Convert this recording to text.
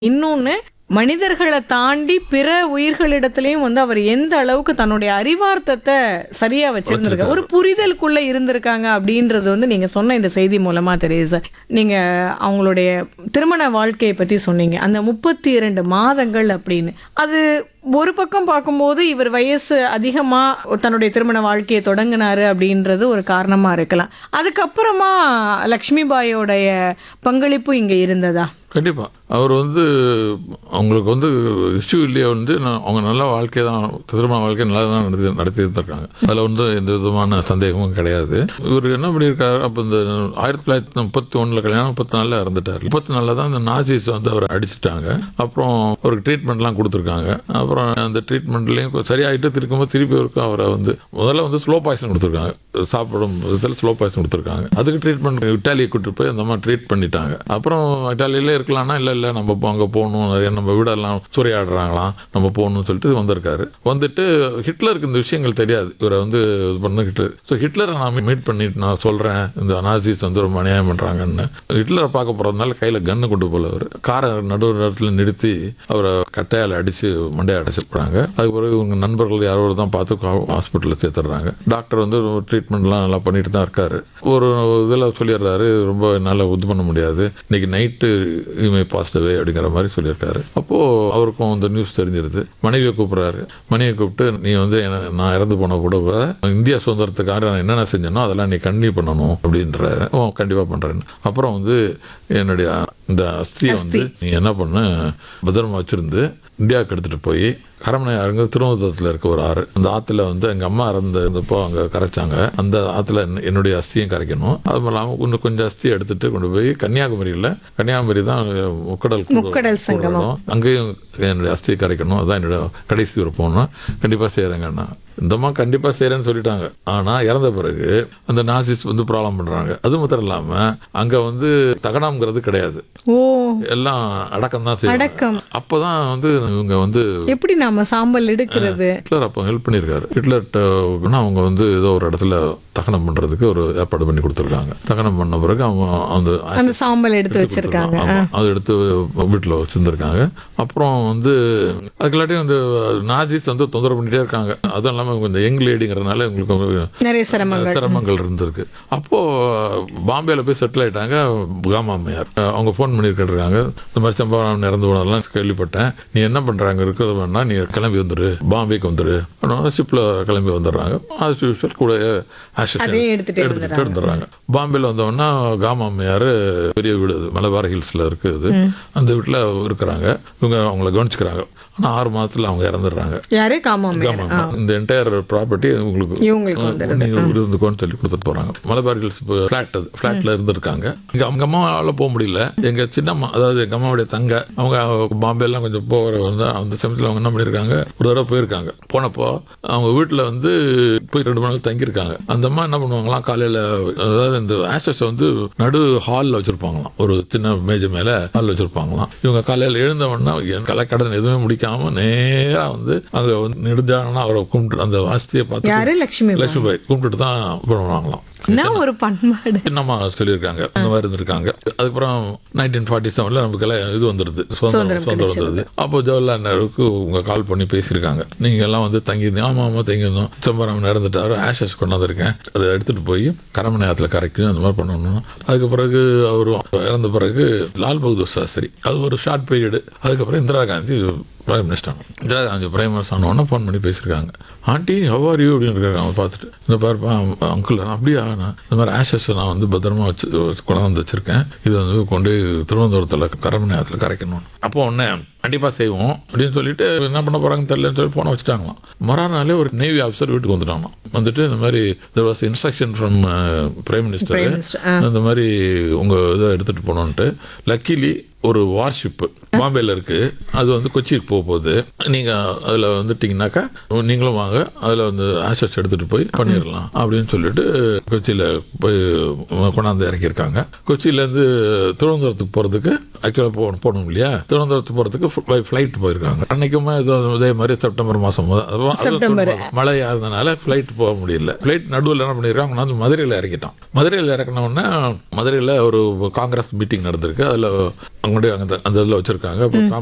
இன்னொன்னு மனிதர்களை தாண்டி பிற உயிர்களிடத்திலையும் வந்து அவர் எந்த அளவுக்கு தன்னுடைய அறிவார்த்தத்தை சரியா வச்சிருந்திருக்காரு ஒரு புரிதலுக்குள்ள இருந்திருக்காங்க அப்படின்றது வந்து நீங்க சொன்ன இந்த செய்தி மூலமா தெரியுது சார் நீங்க அவங்களுடைய திருமண வாழ்க்கையை பத்தி சொன்னீங்க அந்த முப்பத்தி இரண்டு மாதங்கள் அப்படின்னு அது ஒரு பக்கம் பார்க்கும்போது இவர் வயசு அதிகமா தன்னுடைய திருமண வாழ்க்கையை தொடங்கினாரு அப்படின்றது ஒரு காரணமா இருக்கலாம் அதுக்கப்புறமா லக்ஷ்மி பாயோடைய பங்களிப்பு இங்க இருந்ததா கண்டிப்பாக அவர் வந்து அவங்களுக்கு வந்து இஷ்யூ இல்லையே வந்து நான் அவங்க நல்ல வாழ்க்கை தான் திருமண வாழ்க்கை நல்லா தான் நடத்தி நடத்தி இருந்திருக்காங்க அதில் வந்து எந்த விதமான சந்தேகமும் கிடையாது இவர் என்ன பண்ணியிருக்காரு அப்போ இந்த ஆயிரத்தி தொள்ளாயிரத்தி முப்பத்தி ஒன்றில் கல்யாணம் முப்பத்தி நாலில் இறந்துட்டார் முப்பத்தி நாலில் தான் இந்த நாசிஸ் வந்து அவரை அடிச்சிட்டாங்க அப்புறம் அவருக்கு ட்ரீட்மெண்ட்லாம் கொடுத்துருக்காங்க அப்புறம் அந்த ட்ரீட்மெண்ட்லேயும் சரியாயிட்டு திருக்கும்போது திருப்பி அவருக்கு அவரை வந்து முதல்ல வந்து ஸ்லோ பாய்சன் கொடுத்துருக்காங்க சாப்பிடும் விதத்தில் ஸ்லோ பாய்சன் கொடுத்துருக்காங்க அதுக்கு ட்ரீட்மெண்ட் இட்டாலியை கூட்டு போய் அந்த மாதிரி ட்ரீட் பண்ணிட்டாங்க அப்புறம் இட்டாலியிலே இருக்கலாம்னா இல்லை இல்லை நம்ம இப்போ அங்கே போகணும் நிறைய நம்ம வீடெல்லாம் சூறையாடுறாங்களாம் நம்ம போகணும்னு சொல்லிட்டு வந்திருக்காரு வந்துட்டு ஹிட்லருக்கு இந்த விஷயங்கள் தெரியாது இவரை வந்து இது பண்ண ஹிட்லர் ஸோ ஹிட்லரை நான் மீட் பண்ணிட்டு நான் சொல்கிறேன் இந்த அனாசிஸ் வந்து ரொம்ப அநியாயம் பண்ணுறாங்கன்னு ஹிட்லரை பார்க்க போகிறதுனால கையில் கன்று கொண்டு போல அவர் காரை நடு நேரத்தில் நிறுத்தி அவரை கட்டையால் அடித்து மண்டையை அடைச்சி போகிறாங்க அதுக்கு பிறகு இவங்க நண்பர்கள் யாரோ ஒரு தான் பார்த்து ஹாஸ்பிட்டலில் சேர்த்துடுறாங்க டாக்டர் வந்து ட்ரீட்மெண்ட்லாம் நல்லா பண்ணிட்டு தான் இருக்காரு ஒரு இதில் சொல்லிடுறாரு ரொம்ப என்னால் இது பண்ண முடியாது இன்னைக்கு நைட்டு இமே பாசிட்டிவே அப்படிங்கிற மாதிரி சொல்லியிருக்காரு அப்போது அவருக்கும் இந்த நியூஸ் தெரிஞ்சிருது மனைவியை கூப்பிட்றாரு மனைவியை கூப்பிட்டு நீ வந்து என்ன- நான் இறந்து போன கூட கூட இந்தியா சுதந்திரத்துக்காக நான் என்னென்ன செஞ்சேனோ அதெல்லாம் நீ கண்டினியூ பண்ணணும் அப்படின்றாரு ஓ கண்டிப்பாக பண்ணுறேன்னு அப்புறம் வந்து என்னுடைய இந்த அஸ்தியை வந்து நீ என்ன பண்ண பத்திரமா வச்சிருந்து இந்தியாவுக்கு எடுத்துகிட்டு போய் அரண்மனை அங்கே திருவனந்தபுரத்தில் இருக்க ஒரு ஆறு அந்த ஆற்றுல வந்து எங்கள் அம்மா இறந்தப்போ அங்கே கரைச்சாங்க அந்த ஆற்றுல என்ன- என்னுடைய அஸ்தியும் கரைக்கணும் அது இல்லாமல் இன்னும் கொஞ்சம் அஸ்தியை எடுத்துட்டு கொண்டு போய் கன்னியாகுமரியில் கன்னியாகுமரி தான் முக்கடல் கூடு- முக்கடல் சங்கமம். கூடுறோம். அங்கேயும் என்னுடைய அஸ்தியை கரைக்கணும் அதான் என்னோட கடைசி விருப்பம்னா கண்டிப்பாக செய்கிறேங்கண்ணா இந்தம்மா கண்டிப்பாக செய்கிறேன்னு சொல்லிட்டாங்க ஆனால் இறந்த பிறகு அந்த நாசிஸ் வந்து ப்ராப்ளம் பண்ணுறாங்க அது மாத்திரம் இல்லாமல் அங்கே வந்து தகனம்ங்கிறது கிடையாது ஓ எல்லாம் அடக்கம் தான் செய்வாங்க அடக்கம். அப்போதான் வந்து இவங்க வந்து எப்படி நாம சாம்பல் எடுக்கிறது ஹிட்லர் அப்போ ஹெல்ப் பண்ணியிருக்காரு ஹிட்லர்கிட்ட அவங்க வந்து ஏதோ ஒரு இடத்துல தகனம் பண்ணுறதுக்கு ஒரு ஏற்பாடு பண்ணி கொடுத்துருக்காங்க தகனம் பண்ண பிறகு அவங்க அந்த அந்த சாம்பல் எடுத்து வச்சிருக்காங்க ஆமா, அதை எடுத்து வீட்டில் வச்சுருந்துருக்காங்க அப்புறம் வந்து அதுக்குள்ளாட்டியும் வந்து நாஜிஸ் வந்து தொந்தரவு பண்ணிட்டே இருக்காங்க அதுவும் இல்லாமல் இவங்க இந்த யங் லேடிங்கிறதுனால இவங்களுக்கு வந்து நிறைய சிரமங்கள் சிரமங்கள் இருந்திருக்கு அப்போ பாம்பேல போய் செட்டில் ஆயிட்டாங்க காமா அம்மையார் அவங்க ஃபோன் பண்ணியிருக்காங்க இந்த மாதிரி சம்பவம் இறந்து போனதெல்லாம் கேள்விப்பட்டேன் நீ என்ன பண்றாங்க இருக்கிறது வேணா நீ கிளம்பி வந்துரு பாம்பேக்கு வந்துரு ஷிப்பில் கிளம்பி வந்துடுறாங்க ஆஸ் யூஸ்வல் கூட ஆஷஸ் அதையும் எடுத்துட்டு எடுத்துட்டு இருந்துடுறாங்க பாம்பேல வந்தோம்னா காமா அம்மையார் பெரிய வீடு அது மலபார் ஹில்ஸ்ல இருக்குது அந்த வீட்டில் இருக்கிறாங்க இவங்க அவங்கள கவனிச்சுக்கிறாங்க ஆனால் ஆறு மாதத்துல அவங்க இறந்துடுறாங்க யாரு காமாமே ஆமா, ஆமா. இந்த என்டையர் ப்ராப்பர்ட்டி உங்களுக்கு இவங்களுக்கு வந்துடுது. நீங்க இருந்துக்கோன்னு சொல்லி கொடுத்துட்டு போறாங்க மலபார் ஹில்ஸ் ஃபிளாட் அது ஃபிளாட்ல இருந்திருக்காங்க இங்க அவங்க அம்மாவால போக முடியல எங்க சின்னம்மா அதாவது எங்க அம்மாவுடைய தங்க அவங்க பாம்பே எல்லாம் கொஞ்சம் போகிற வந்து அந்த சமயத்தில் அவங்க என்ன பண்ணியிருக்காங்க ஒரு தடவை போயிருக்காங்க போனப்போ அவங்க வீட்டில் வந்து போய் ரெண்டு மணி நேரம் தங்கியிருக்காங்க அந்த அம்மா என்ன பண்ணுவாங்களாம் காலையில் அதாவது இந்த ஆஷஸ் வந்து நடு ஹாலில் வச்சிருப்பாங்களாம் ஒரு சின்ன மேஜை மேலே ஹாலில் வச்சிருப்பாங்களாம் இவங்க காலையில் எழுந்த உடனே என் கலைக்கடன் எதுவுமே முடிக்காம நேரா வந்து அங்கே வந்து நெடுஞ்சாங்கன்னா அவரை கும்பிட்டு அந்த வாஸ்தியை பார்த்து யாரு லட்சுமி பாய். லட்சுமி பாய் கும்பிட்டுட்டு தான் பண்ணுவாங்களாம் என்ன ஒரு பண்பாடு என்னம்மா சொல்லியிருக்காங்க இந்த மாதிரி இருந்திருக்காங்க அதுக்கப்புறம் நைன்டீன் ஃபார்ட்டி செவனில் நமக்கெல்லாம் இது வந்துடுது சுதந்திரம் சுதந்திரம் வந்துடுது அப்போ ஜவஹர்லால் நேருக்கு உங்க கால் பண்ணி பேசியிருக்காங்க நீங்க எல்லாம் வந்து தங்கியிருந்தீங்க ஆமா ஆமா தங்கியிருந்தோம் சிதம்பரம் இறந்துட்டாரு ஆஷஸ் கொண்டாந்துருக்கேன் அதை எடுத்துட்டு போய் கரமனை ஆற்றுல கரைக்கும் அந்த மாதிரி பண்ணணும் அதுக்கு பிறகு அவர் இறந்த பிறகு லால் பகதூர் சாஸ்திரி அது ஒரு ஷார்ட் பீரியடு அதுக்கப்புறம் Indira Gandhi prime minister Indira Gandhi prime minister ஆனவொன்னே ஃபோன் பண்ணி பேசியிருக்காங்க ஆண்டி ஹவார் யூ அப்படின்னு இருக்காங்க அவங்க பார்த்துட்டு இந்த பாருப்பா அங்கிள் அப்படியா நான் இந்த மாதிரி ஆஷஸ் நான் வந்து பத்திரமா வச்சு கொண்டாந்து வச்சிருக்கேன் இது வந்து கொண்டு போய் திருவனந்தபுரத்தில் கரமனை ஆற்றுல கரைக்கணும் அப்போ உடனே கண்டிப்பாக செய்வோம் அப்படின்னு சொல்லிட்டு என்ன பண்ண போறாங்கன்னு தெரியலன்னு சொல்லி போன வச்சுட்டாங்களாம் மறுநாளே ஒரு நேவி ஆஃபீஸர் வீட்டுக்கு வந்துட்டாங்களாம் வந்துட்டு இந்த மாதிரி there was instruction from prime minister Prime Minister, ஆ. இந்த மாதிரி உங்க இதை எடுத்துட்டு போனோன்ட்டு லக்கிலி ஒரு வார்ஷிப்பு பாம்பேல இருக்கு அது வந்து கொச்சிக்கு போக போகுது நீங்க அதுல வந்துட்டீங்கன்னாக்கா நீங்களும் வாங்க அதுல வந்து ஆஷஸ் எடுத்துட்டு போய் பண்ணிடலாம் அப்படின்னு சொல்லிட்டு கொச்சியில போய் கொண்டாந்து இறக்கியிருக்காங்க கொச்சியில இருந்து திருவனந்தபுரத்துக்கு போறதுக்கு ஆக்சுவலாக போ போகணும் இல்லையா திருவனந்தபுரத்துக்கு போறதுக்கு பை ஃப்ளைட் போயிருக்காங்க அன்னைக்குமே இது இதே மாதிரி செப்டம்பர் மாசம் முத- அதுவும் அது செப்டம்பர். மழையா இருந்தனால ஃப்ளைட் போக முடியல ஃப்ளைட் நடுவில் என்ன பண்ணியிருக்காங்க கொண்டாந்து மதுரையில் இறக்கிட்டான் மதுரையில் இறக்கின உடனே மதுரையில் ஒரு காங்கிரஸ் மீட்டிங் நடந்திருக்கு அதில் அங்கே அவங்களுடைய அந்த அந்த இதில் வச்சுருக்காங்க